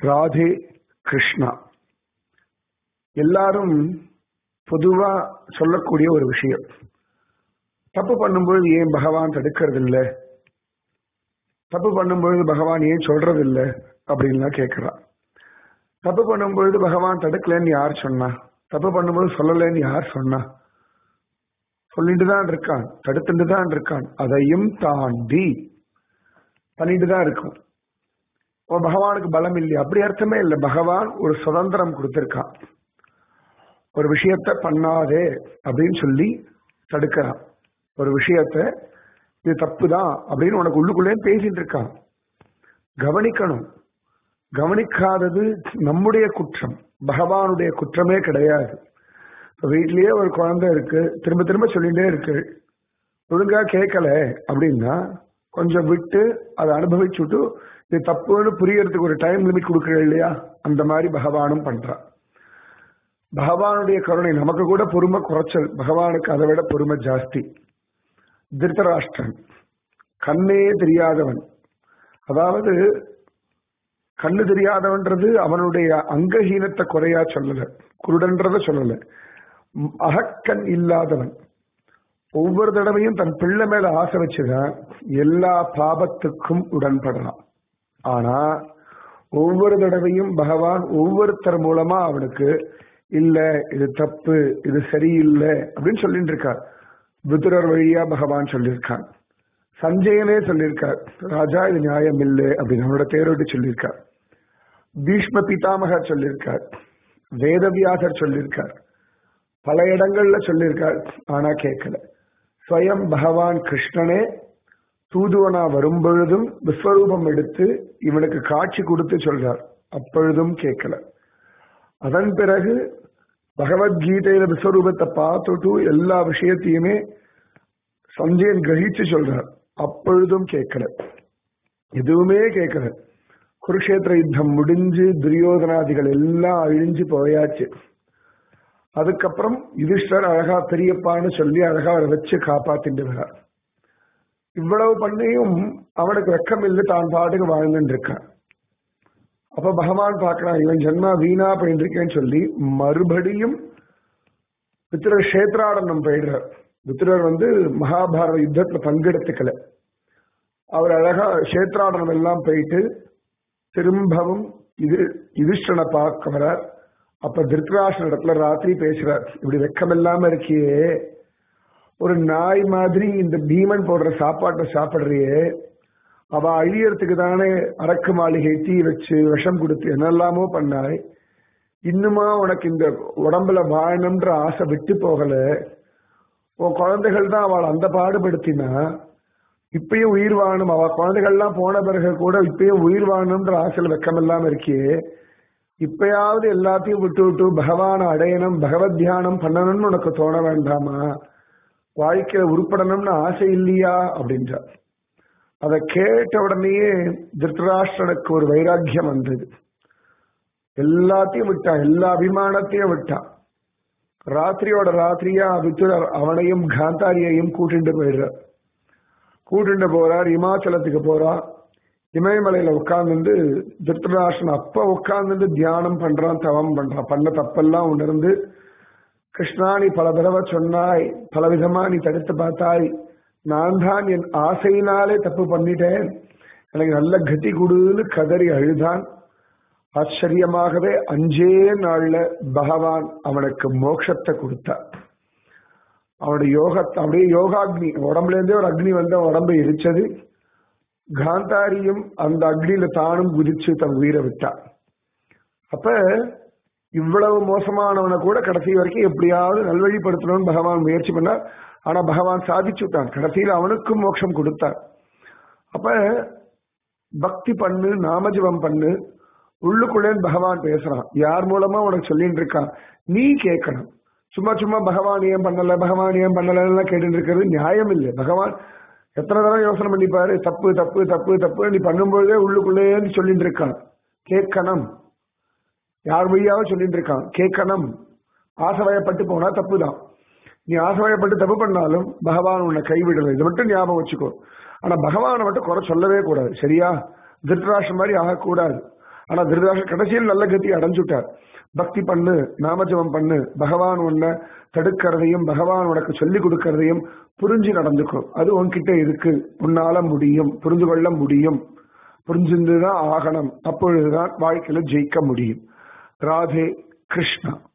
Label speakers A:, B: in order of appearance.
A: ராதே கிருஷ்ணா எல்லாரும் பொதுவா சொல்லக்கூடிய ஒரு விஷயம் தப்பு பண்ணும்பொழுது ஏன் பகவான் தடுக்கிறது இல்ல தப்பு பண்ணும்பொழுது பகவான் ஏன் சொல்றது இல்ல அப்படின்லாம் கேட்கிறான் தப்பு பண்ணும்பொழுது பகவான் தடுக்கலன்னு யார் சொன்னா தப்பு பண்ணும்போது சொல்லலைன்னு யார் சொன்னா சொல்லிட்டு தான் இருக்கான் தடுத்துட்டு தான் இருக்கான் அதையும் தாண்டி பண்ணிட்டு தான் இருக்கும் ஓ பகவானுக்கு பலம் இல்லையா அப்படி அர்த்தமே இல்லை பகவான் ஒரு சுதந்திரம் கொடுத்திருக்கான் ஒரு விஷயத்த பண்ணாதே அப்படின்னு சொல்லி தடுக்கிறான் ஒரு விஷயத்த இது தப்பு தான் அப்படின்னு உனக்கு உள்ளுக்குள்ளே பேசிட்டு இருக்கான் கவனிக்கணும் கவனிக்காதது நம்முடைய குற்றம் பகவானுடைய குற்றமே கிடையாது இப்ப வீட்லயே ஒரு குழந்தை இருக்கு திரும்ப திரும்ப சொல்லிட்டே இருக்கு ஒழுங்கா கேட்கல அப்படின்னா கொஞ்சம் விட்டு அதை அனுபவிச்சுட்டு இது தப்புன்னு புரியறதுக்கு ஒரு டைம் லிமிட் கொடுக்குற இல்லையா அந்த மாதிரி பகவானும் பண்றான் பகவானுடைய கருணை நமக்கு கூட பொறுமை குறைச்சல் பகவானுக்கு அதை விட பொறுமை ஜாஸ்தி திருத்தராஷ்டிரன் கண்ணே தெரியாதவன் அதாவது கண்ணு தெரியாதவன்றது அவனுடைய அங்கஹீனத்தை குறையா சொல்லல குருடன்றத சொல்லல அகக்கண் இல்லாதவன் ஒவ்வொரு தடவையும் தன் பிள்ளை மேல ஆசை வச்சுதான் எல்லா பாபத்துக்கும் உடன்படலாம் ஆனா ஒவ்வொரு தடவையும் பகவான் ஒவ்வொருத்தர் மூலமா அவனுக்கு இல்ல இது தப்பு இது சரியில்லை அப்படின்னு சொல்லிட்டு இருக்கார் விதுரர் வழியா பகவான் சொல்லியிருக்கான் சஞ்சயனே சொல்லியிருக்கார் ராஜா இது நியாயம் இல்லை அப்படின்னு அவனோட தேரோட்டு சொல்லியிருக்கார் பீஷ்ம பிதாமகர் சொல்லியிருக்கார் வேதவியாசர் சொல்லியிருக்கார் பல இடங்கள்ல சொல்லியிருக்கார் ஆனா கேட்கல ஸ்வயம் பகவான் கிருஷ்ணனே தூதுவனா வரும்பொழுதும் விஸ்வரூபம் எடுத்து இவனுக்கு காட்சி கொடுத்து சொல்றார் அப்பொழுதும் கேட்கல அதன் பிறகு பகவத்கீதையில விஸ்வரூபத்தை பார்த்துட்டு எல்லா விஷயத்தையுமே சஞ்சயன் கிரகிச்சு சொல்றார் அப்பொழுதும் கேட்கல எதுவுமே கேட்கல குருஷேத்திர யுத்தம் முடிஞ்சு துரியோதனாதிகள் எல்லாம் அழிஞ்சு போயாச்சு அதுக்கப்புறம் யுதிஷ்டர் அழகா பெரியப்பான்னு சொல்லி அழகா அவரை வச்சு காப்பாத்திட்டு வர்றார் இவ்வளவு பண்ணியும் அவனுக்கு வெக்கம் இல்லை தான் பாட்டுக்கு வாழ்ந்துட்டு இருக்கான் அப்ப பகவான் பார்க்கறான் இவன் ஜென்மா வீணா போயிட்டு இருக்கேன்னு சொல்லி மறுபடியும் பித்திரர் கஷேத்ராடனம் போயிடுறார் பித்திரர் வந்து மகாபாரத யுத்தத்துல பங்கெடுத்துக்கல அவர் அழகா கஷேத்ராடனம் எல்லாம் போயிட்டு திரும்பவும் இது யுதிஷ்டனை பார்க்க வரார் அப்ப திருத்தராஷ்டிர இடத்துல ராத்திரி பேசுறார் இப்படி வெக்கம் இல்லாம இருக்கியே ஒரு நாய் மாதிரி இந்த பீமன் போடுற சாப்பாட்டை சாப்பிடுறியே அவ அழியறதுக்கு தானே அரக்கு மாளிகை தீ வச்சு விஷம் கொடுத்து என்னெல்லாமோ பண்ணாய் இன்னுமா உனக்கு இந்த உடம்புல வாழணும்ன்ற ஆசை விட்டு போகல உன் குழந்தைகள் தான் அவள் அந்த பாடுபடுத்தினா இப்பயும் உயிர் வாழணும் அவ குழந்தைகள்லாம் போன பிறகு கூட இப்பயும் உயிர் வாழணும்ன்ற ஆசையில் வெக்கம் இல்லாம இருக்கியே இப்பயாவது எல்லாத்தையும் விட்டு விட்டு பகவான அடையணும் பகவத் தியானம் பண்ணணும்னு உனக்கு தோண வேண்டாமா வாழ்க்கையில உருப்படணும்னு ஆசை இல்லையா அப்படின்றார் அதை கேட்ட உடனேயே திருத்தராஷ்டிரனுக்கு ஒரு வைராக்கியம் வந்தது எல்லாத்தையும் விட்டான் எல்லா அபிமானத்தையும் விட்டான் ராத்திரியோட ராத்திரியா வித்துரர் அவனையும் காந்தாரியையும் கூட்டிட்டு போயிடுறார் கூட்டிட்டு போறார் இமாச்சலத்துக்கு போறார் இமயமலையில உட்கார்ந்து திருத்தராஷ்டிரன் அப்ப உட்கார்ந்து தியானம் பண்றான் தவம் பண்றான் பண்ண தப்பெல்லாம் உணர்ந்து கிருஷ்ணா நீ பல தடவை சொன்னாய் பல விதமா நீ தடுத்து பார்த்தாய் நான் தான் என் ஆசையினாலே தப்பு பண்ணிட்டேன் எனக்கு நல்ல கதி கொடுன்னு கதறி அழுதான் ஆச்சரியமாகவே அஞ்சே நாள்ல பகவான் அவனுக்கு மோட்சத்தை கொடுத்தார் அவனுடைய யோகத்தை அப்படியே யோகாக்னி உடம்புல இருந்தே ஒரு அக்னி வந்து உடம்பை எரிச்சது காந்தாரியும் அந்த அக்னியில தானும் குதிச்சு தன் உயிரை விட்டார் அப்ப இவ்வளவு மோசமானவனை கூட கடைசி வரைக்கும் எப்படியாவது நல்வழிப்படுத்தணும்னு பகவான் முயற்சி பண்ணார் ஆனா பகவான் சாதிச்சு விட்டான் கடைசியில் அவனுக்கும் மோட்சம் கொடுத்தார் அப்ப பக்தி பண்ணு நாமஜபம் பண்ணு உள்ளுக்குள்ளே பகவான் பேசுறான் யார் மூலமா உனக்கு சொல்லிட்டு இருக்கான் நீ கேட்கணும் சும்மா சும்மா பகவான் ஏன் பண்ணல பகவான் ஏன் பண்ணலாம் கேட்டு இருக்கிறது நியாயம் இல்லை பகவான் எத்தனை தடவை யோசனை பண்ணிப்பாரு தப்பு தப்பு தப்பு தப்பு நீ பண்ணும்பொழுதே உள்ளுக்குள்ளே சொல்லிட்டு இருக்கான் கேட்கணும் யார் வழியாக சொல்லிட்டு இருக்கான் கேட்கணும் ஆசைவயப்பட்டு போனா தப்பு தான் நீ ஆசைவயப்பட்டு தப்பு பண்ணாலும் பகவான் உன்னை கைவிடலை இதை மட்டும் ஞாபகம் வச்சுக்கோ ஆனா பகவானை மட்டும் குறை சொல்லவே கூடாது சரியா திருத்தராஷ்டிரம் மாதிரி ஆகக்கூடாது ஆனா திருதாஷர் கடைசியில் நல்ல கதி அடைஞ்சுட்டார் பக்தி பண்ணு நாமஜபம் பண்ணு பகவான் உன்னை தடுக்கிறதையும் பகவான் உனக்கு சொல்லி கொடுக்கறதையும் புரிஞ்சு நடந்துக்கும் அது உன்கிட்ட இருக்கு உன்னால முடியும் புரிந்து கொள்ள முடியும் புரிஞ்சுதான் ஆகணும் அப்பொழுதுதான் வாழ்க்கையில ஜெயிக்க முடியும் ராதே கிருஷ்ணா